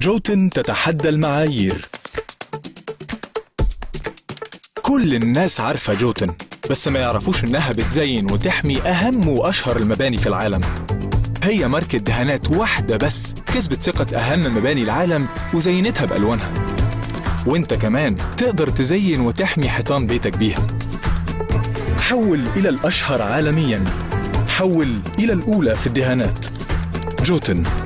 جوتن تتحدى المعايير كل الناس عارفة جوتن بس ما يعرفوش إنها بتزين وتحمي أهم وأشهر المباني في العالم هي ماركة دهانات واحدة بس كسبت ثقة أهم مباني العالم وزينتها بألوانها وانت كمان تقدر تزين وتحمي حيطان بيتك بيها حول إلى الأشهر عالمياً حول إلى الأولى في الدهانات جوتن